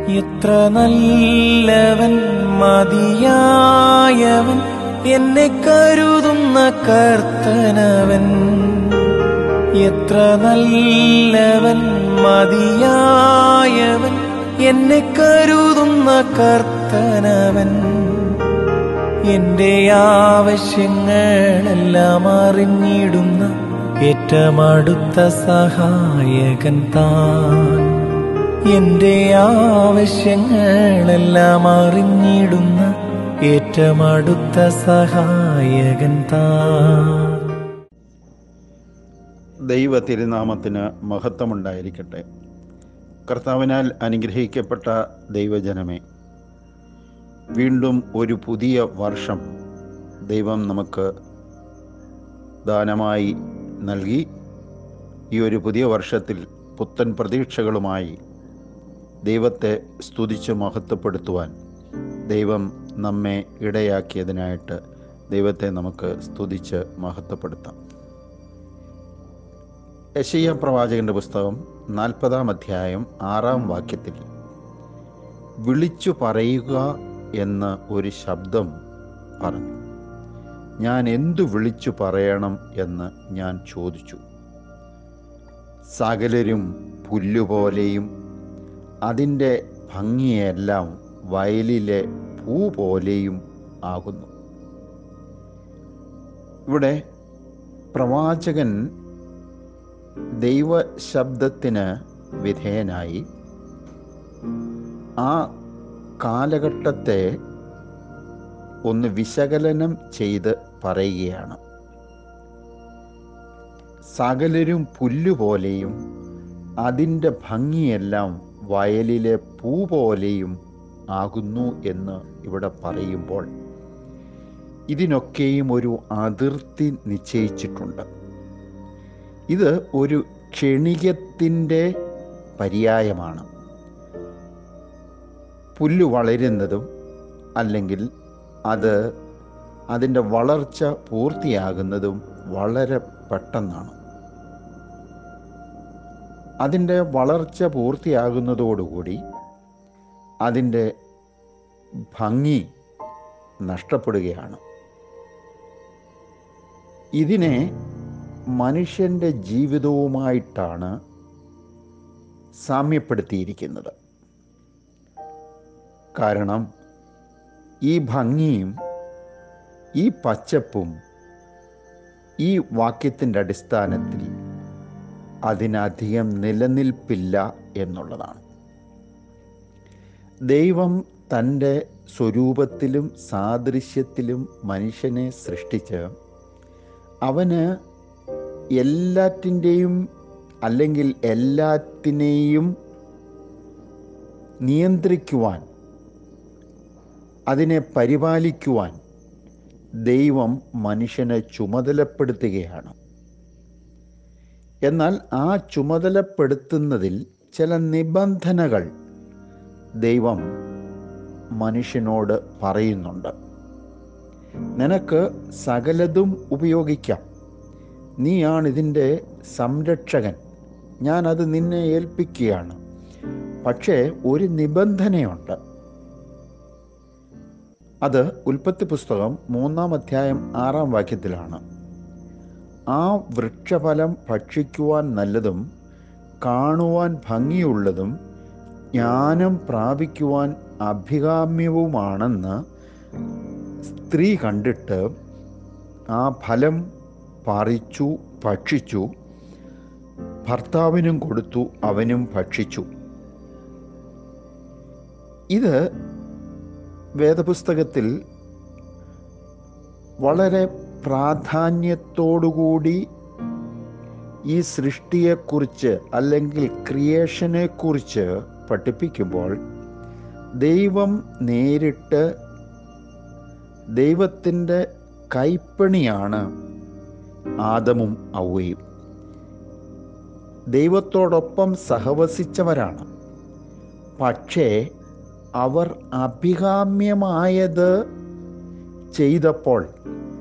എത്ര നല്ലവൻ മതിയായവൻ എന്നെ കരുതുന്ന കർത്തനവൻ എത്ര നല്ലവൻ മതിയായവൻ എന്നെ കരുതുന്ന കർത്തനവൻ എന്റെ ആവശ്യങ്ങളെല്ലാം അറിഞ്ഞിടുന്ന ഏറ്റമടുത്ത സഹായകൻ താൻ എന്റെ ആവശ്യങ്ങളെല്ലാം അറിഞ്ഞിടുന്ന ഏറ്റമടുത്ത സഹായകൻ താൻ ദൈവ തിരുനാമത്തിന് മഹത്വമുണ്ടായിരിക്കട്ടെ കർത്താവിനാൽ അനുഗ്രഹിക്കപ്പെട്ട ദൈവജനമേ വീണ്ടും ഒരു പുതിയ വർഷം ദൈവം നമുക്ക് ദാനമായി നൽകി ഈ ഒരു പുതിയ വർഷത്തിൽ പുത്തൻ പ്രതീക്ഷകളുമായി ദൈവത്തെ സ്തുതിച്ച് മഹത്വപ്പെടുത്തുവാൻ ദൈവം നമ്മെ ഇടയാക്കിയതിനായിട്ട് ദൈവത്തെ നമുക്ക് സ്തുതിച്ച് മഹത്വപ്പെടുത്താം യശയ്യ പ്രവാചകന്റെ പുസ്തകം നാൽപ്പതാം അധ്യായം ആറാം വാക്യത്തിൽ വിളിച്ചു പറയുക എന്ന് ഒരു ശബ്ദം പറഞ്ഞു ഞാൻ എന്തു വിളിച്ചു പറയണം എന്ന് ഞാൻ ചോദിച്ചു സകലരും പുല്ലുപോലെയും അതിൻ്റെ ഭംഗിയെല്ലാം വയലിലെ പൂ പോലെയും ആകുന്നു ഇവിടെ പ്രവാചകൻ ദൈവശബ്ദത്തിന് വിധേയനായി ആ കാലഘട്ടത്തെ ഒന്ന് വിശകലനം ചെയ്ത് പറയുകയാണ് സകലരും പുല്ലുപോലെയും അതിൻ്റെ ഭംഗിയെല്ലാം വയലിലെ പൂ പോലെയും ആകുന്നു എന്ന് ഇവിടെ പറയുമ്പോൾ ഇതിനൊക്കെയും ഒരു അതിർത്തി നിശ്ചയിച്ചിട്ടുണ്ട് ഇത് ഒരു ക്ഷണികത്തിൻ്റെ പര്യായമാണ് പുല്ല് വളരുന്നതും അല്ലെങ്കിൽ അത് അതിൻ്റെ വളർച്ച പൂർത്തിയാകുന്നതും വളരെ പെട്ടെന്നാണ് അതിൻ്റെ വളർച്ച പൂർത്തിയാകുന്നതോടുകൂടി അതിൻ്റെ ഭംഗി നഷ്ടപ്പെടുകയാണ് ഇതിനെ മനുഷ്യൻ്റെ ജീവിതവുമായിട്ടാണ് സാമ്യപ്പെടുത്തിയിരിക്കുന്നത് കാരണം ഈ ഭംഗിയും ഈ പച്ചപ്പും ഈ വാക്യത്തിൻ്റെ അടിസ്ഥാനത്തിൽ അതിനധികം നിലനിൽപ്പില്ല എന്നുള്ളതാണ് ദൈവം തൻ്റെ സ്വരൂപത്തിലും സാദൃശ്യത്തിലും മനുഷ്യനെ സൃഷ്ടിച്ച് അവന് എല്ലാറ്റിൻ്റെയും അല്ലെങ്കിൽ എല്ലാത്തിനെയും നിയന്ത്രിക്കുവാൻ അതിനെ പരിപാലിക്കുവാൻ ദൈവം മനുഷ്യനെ ചുമതലപ്പെടുത്തുകയാണ് എന്നാൽ ആ ചുമതലപ്പെടുത്തുന്നതിൽ ചില നിബന്ധനകൾ ദൈവം മനുഷ്യനോട് പറയുന്നുണ്ട് നിനക്ക് സകലതും ഉപയോഗിക്കാം നീയാണ് ഇതിൻ്റെ സംരക്ഷകൻ ഞാനത് നിന്നെ ഏൽപ്പിക്കുകയാണ് പക്ഷേ ഒരു നിബന്ധനയുണ്ട് അത് ഉൽപ്പത്തി പുസ്തകം മൂന്നാം അധ്യായം ആറാം വാക്യത്തിലാണ് ആ വൃക്ഷഫലം ഭക്ഷിക്കുവാൻ നല്ലതും കാണുവാൻ ഭംഗിയുള്ളതും ജ്ഞാനം പ്രാപിക്കുവാൻ അഭികാമ്യവുമാണെന്ന് സ്ത്രീ കണ്ടിട്ട് ആ ഫലം പറിച്ചു ഭക്ഷിച്ചു ഭർത്താവിനും കൊടുത്തു അവനും ഭക്ഷിച്ചു ഇത് വേദപുസ്തകത്തിൽ വളരെ പ്രാധാന്യത്തോടുകൂടി ഈ സൃഷ്ടിയെക്കുറിച്ച് അല്ലെങ്കിൽ ക്രിയേഷനെക്കുറിച്ച് പഠിപ്പിക്കുമ്പോൾ ദൈവം നേരിട്ട് ദൈവത്തിൻ്റെ കൈപ്പണിയാണ് ആദമും ഔവയും ദൈവത്തോടൊപ്പം സഹവസിച്ചവരാണ് പക്ഷേ അവർ അഭികാമ്യമായത് ചെയ്തപ്പോൾ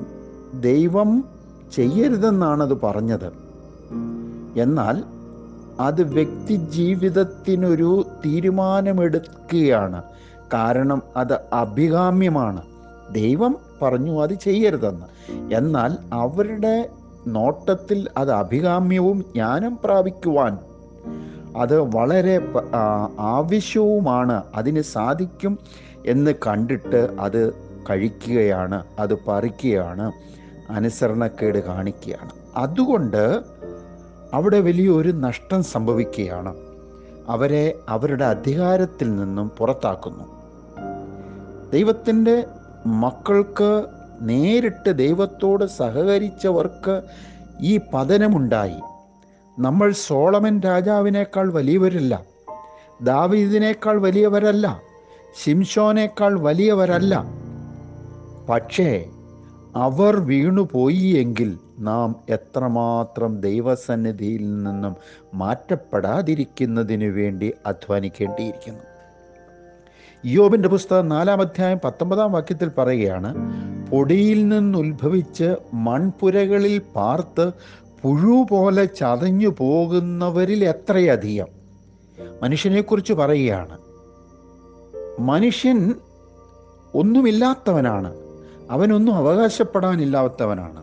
ദൈവം ചെയ്യരുതെന്നാണത് പറഞ്ഞത് എന്നാൽ അത് വ്യക്തി ജീവിതത്തിനൊരു തീരുമാനമെടുക്കുകയാണ് കാരണം അത് അഭികാമ്യമാണ് ദൈവം പറഞ്ഞു അത് ചെയ്യരുതെന്ന് എന്നാൽ അവരുടെ നോട്ടത്തിൽ അത് അഭികാമ്യവും ജ്ഞാനം പ്രാപിക്കുവാൻ അത് വളരെ പ- ആ, ആവശ്യവുമാണ് അതിന് സാധിക്കും എന്ന് കണ്ടിട്ട് അത് കഴിക്കുകയാണ് അത് പറിക്കുകയാണ് അനുസരണക്കേട് കാണിക്കുകയാണ് അതുകൊണ്ട് അവിടെ വലിയൊരു നഷ്ടം സംഭവിക്കുകയാണ് അവരെ അവരുടെ അധികാരത്തിൽ നിന്നും പുറത്താക്കുന്നു ദൈവത്തിൻ്റെ മക്കൾക്ക് നേരിട്ട് ദൈവത്തോട് സഹകരിച്ചവർക്ക് ഈ പതനമുണ്ടായി നമ്മൾ സോളമൻ രാജാവിനേക്കാൾ വലിയവരല്ല ദാവീദിനേക്കാൾ വലിയവരല്ല ശിംഷോനേക്കാൾ വലിയവരല്ല പക്ഷേ അവർ വീണുപോയി എങ്കിൽ നാം എത്രമാത്രം ദൈവസന്നിധിയിൽ നിന്നും മാറ്റപ്പെടാതിരിക്കുന്നതിനു വേണ്ടി അധ്വാനിക്കേണ്ടിയിരിക്കുന്നു യോബിന്റെ പുസ്തകം നാലാം അധ്യായം പത്തൊമ്പതാം വാക്യത്തിൽ പറയുകയാണ് പൊടിയിൽ നിന്നുത്ഭവിച്ച് മൺപുരകളിൽ പാർത്ത് പുഴു പോലെ ചതഞ്ഞു പോകുന്നവരിൽ എത്രയധികം മനുഷ്യനെക്കുറിച്ച് പറയുകയാണ് മനുഷ്യൻ ഒന്നുമില്ലാത്തവനാണ് അവനൊന്നും അവകാശപ്പെടാനില്ലാത്തവനാണ്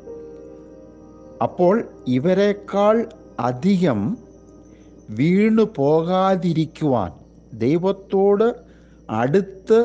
അപ്പോൾ ഇവരെക്കാൾ അധികം വീണു പോകാതിരിക്കുവാൻ ദൈവത്തോട് അടുത്ത്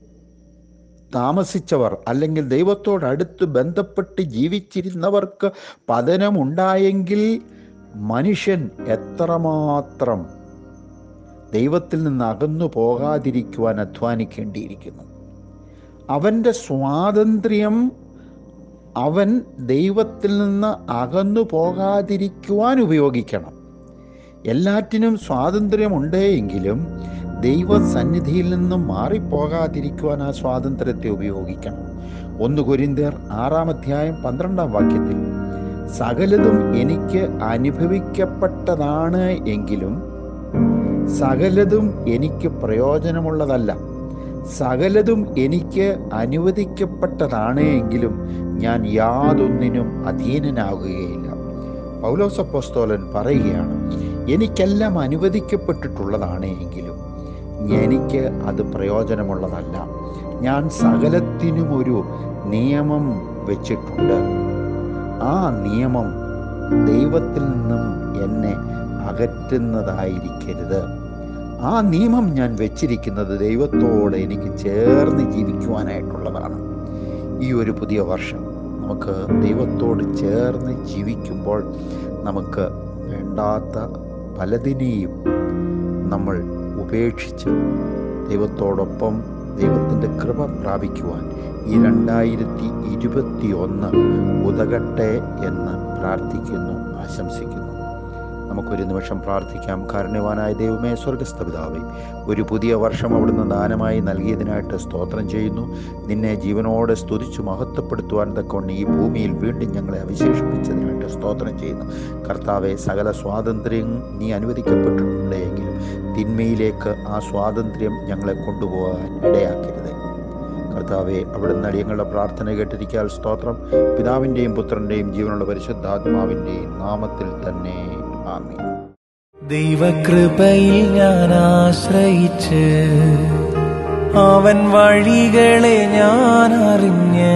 താമസിച്ചവർ അല്ലെങ്കിൽ ദൈവത്തോട് അടുത്ത് ബന്ധപ്പെട്ട് ജീവിച്ചിരുന്നവർക്ക് പതനമുണ്ടായെങ്കിൽ മനുഷ്യൻ എത്രമാത്രം ദൈവത്തിൽ നിന്ന് അകന്നു പോകാതിരിക്കുവാൻ അധ്വാനിക്കേണ്ടിയിരിക്കുന്നു അവൻ്റെ സ്വാതന്ത്ര്യം അവൻ ദൈവത്തിൽ നിന്ന് അകന്നു പോകാതിരിക്കുവാൻ ഉപയോഗിക്കണം എല്ലാറ്റിനും സ്വാതന്ത്ര്യമുണ്ടെങ്കിലും ദൈവസന്നിധിയിൽ നിന്നും മാറിപ്പോകാതിരിക്കുവാൻ ആ സ്വാതന്ത്ര്യത്തെ ഉപയോഗിക്കണം ഒന്ന് കൊരിന്ത്യർ ആറാം അധ്യായം പന്ത്രണ്ടാം വാക്യത്തിൽ സകലതും എനിക്ക് അനുഭവിക്കപ്പെട്ടതാണ് എങ്കിലും സകലതും എനിക്ക് പ്രയോജനമുള്ളതല്ല സകലതും എനിക്ക് അനുവദിക്കപ്പെട്ടതാണ് എങ്കിലും ഞാൻ യാതൊന്നിനും അധീനനാകുകയില്ല പൗലോസപ്പോസ്തോലൻ പറയുകയാണ് എനിക്കെല്ലാം അനുവദിക്കപ്പെട്ടിട്ടുള്ളതാണ് എങ്കിലും എനിക്ക് അത് പ്രയോജനമുള്ളതല്ല ഞാൻ സകലത്തിനും ഒരു നിയമം വെച്ചിട്ടുണ്ട് ആ നിയമം ദൈവത്തിൽ നിന്നും എന്നെ അകറ്റുന്നതായിരിക്കരുത് ആ നിയമം ഞാൻ വെച്ചിരിക്കുന്നത് ദൈവത്തോട് എനിക്ക് ചേർന്ന് ജീവിക്കുവാനായിട്ടുള്ളതാണ് ഈ ഒരു പുതിയ വർഷം നമുക്ക് ദൈവത്തോട് ചേർന്ന് ജീവിക്കുമ്പോൾ നമുക്ക് വേണ്ടാത്ത പലതിനെയും നമ്മൾ ഉപേക്ഷിച്ച് ദൈവത്തോടൊപ്പം ദൈവത്തിൻ്റെ കൃപ പ്രാപിക്കുവാൻ ഈ രണ്ടായിരത്തി ഇരുപത്തി ഒന്ന് ഉതകട്ടെ എന്ന് പ്രാർത്ഥിക്കുന്നു ആശംസിക്കുന്നു നമുക്കൊരു നിമിഷം പ്രാർത്ഥിക്കാം കാരുണ്യവാനായ ദൈവമേ സ്വർഗസ്ഥ പിതാവേ ഒരു പുതിയ വർഷം അവിടുന്ന് ദാനമായി നൽകിയതിനായിട്ട് സ്തോത്രം ചെയ്യുന്നു നിന്നെ ജീവനോടെ സ്തുതിച്ചു മഹത്വപ്പെടുത്തുവാൻ തക്കൊണ്ട് ഈ ഭൂമിയിൽ വീണ്ടും ഞങ്ങളെ അവശേഷിപ്പിച്ചതിനായിട്ട് സ്തോത്രം ചെയ്യുന്നു കർത്താവെ സകല സ്വാതന്ത്ര്യം നീ അനുവദിക്കപ്പെട്ടിട്ടുണ്ടെങ്കിലും തിന്മയിലേക്ക് ആ സ്വാതന്ത്ര്യം ഞങ്ങളെ കൊണ്ടുപോകാൻ ഇടയാക്കരുത് കർത്താവെ അവിടുന്ന് അടിയങ്ങളുടെ പ്രാർത്ഥന കേട്ടിരിക്കാൻ സ്തോത്രം പിതാവിൻ്റെയും പുത്രൻ്റെയും ജീവനുള്ള പരിശുദ്ധാത്മാവിൻ്റെയും നാമത്തിൽ തന്നെ ആമീൻ ദൈവകൃപയിൽ ഞാൻ ആശ്രയിച്ച് അവൻ വഴികളെ ഞാൻ അറിഞ്ഞ്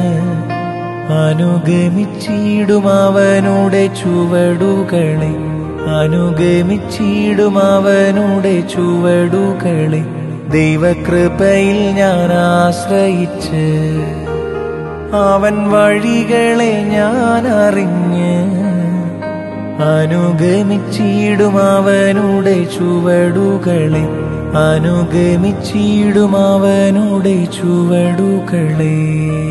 അനുഗമിച്ചിടും അവനുടെ ചുവടുകളെ അനുഗമിച്ചിടും അവനുടെ ചുവടുകളെ ദൈവകൃപയിൽ ഞാൻ ആശ്രയിച്ച് അവൻ വഴികളെ ഞാൻ അറിഞ്ഞ് അനുഗമിച്ചിടും അവനുടെ ചുവടുകളെ അനുഗമിച്ചിടും അവനുടെ ചുവടുകളെ